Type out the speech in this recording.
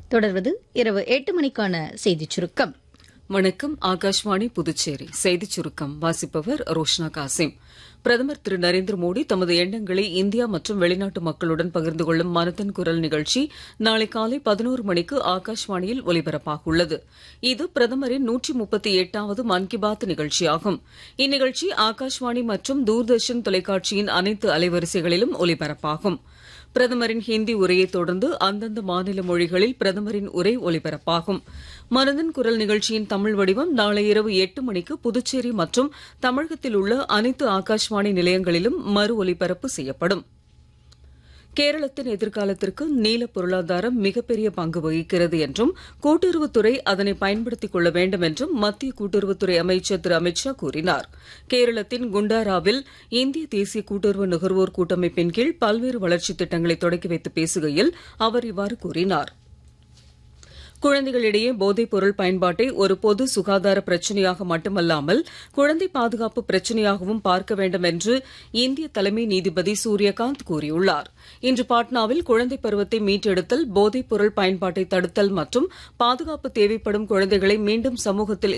தொடர்வது இரவு எட்டு மணிக்கான செய்திச் சுருக்கம் வணக்கம் ஆகாஷ்வாணி புதுச்சேரி செய்திச் சுருக்கம் வாசிப்பவர் ரோஷ்னா காசிம் பிரதமர் திரு நரேந்திர மோடி தமது எண்ணங்களை இந்தியா மற்றும் வெளிநாட்டு மக்களுடன் பகிர்ந்து கொள்ளும் மனதின் குரல் நிகழ்ச்சி நாளை காலை பதினோரு மணிக்கு ஆகாஷ்வாணியில் ஒலிபரப்பாக உள்ளது இது பிரதமரின் நூற்றி முப்பத்தி எட்டாவது மன் கி பாத் நிகழ்ச்சியாகும் இந்நிகழ்ச்சி ஆகாஷ்வாணி மற்றும் தூர்தர்ஷன் தொலைக்காட்சியின் அனைத்து அலைவரிசைகளிலும் ஒலிபரப்பாகும் பிரதமரின் ஹிந்தி உரையை தொடர்ந்து அந்தந்த மாநில மொழிகளில் பிரதமரின் உரை ஒலிபரப்பாகும் மனதின் குரல் நிகழ்ச்சியின் தமிழ் வடிவம் நாளை இரவு எட்டு மணிக்கு புதுச்சேரி மற்றும் தமிழகத்தில் உள்ள அனைத்து ஆகாஷ்வாணி நிலையங்களிலும் மறு ஒலிபரப்பு செய்யப்படும் கேரளத்தின் எதிர்காலத்திற்கு நீல பொருளாதாரம் மிகப்பெரிய பங்கு வகிக்கிறது என்றும் கூட்டுறவுத்துறை அதனை பயன்படுத்திக் கொள்ள வேண்டும் என்றும் மத்திய கூட்டுறவுத்துறை அமைச்சர் திரு அமித்ஷா கூறினார் கேரளத்தின் குண்டாராவில் இந்திய தேசிய கூட்டுறவு நுகர்வோர் கூட்டமைப்பின் கீழ் பல்வேறு வளர்ச்சித் திட்டங்களை தொடக்கி வைத்து பேசுகையில் அவர் இவ்வாறு கூறினார் குழந்தைகளிடையே போதைப் பொருள் பயன்பாட்டை ஒரு பொது சுகாதார பிரச்சனையாக மட்டுமல்லாமல் குழந்தை பாதுகாப்பு பிரச்சனையாகவும் பார்க்க வேண்டும் என்று இந்திய தலைமை நீதிபதி சூரியகாந்த் கூறியுள்ளார் இன்று பாட்னாவில் குழந்தை பருவத்தை மீட்டெடுத்தல் போதைப் பொருள் பயன்பாட்டை தடுத்தல் மற்றும் பாதுகாப்பு தேவைப்படும் குழந்தைகளை மீண்டும் சமூகத்தில்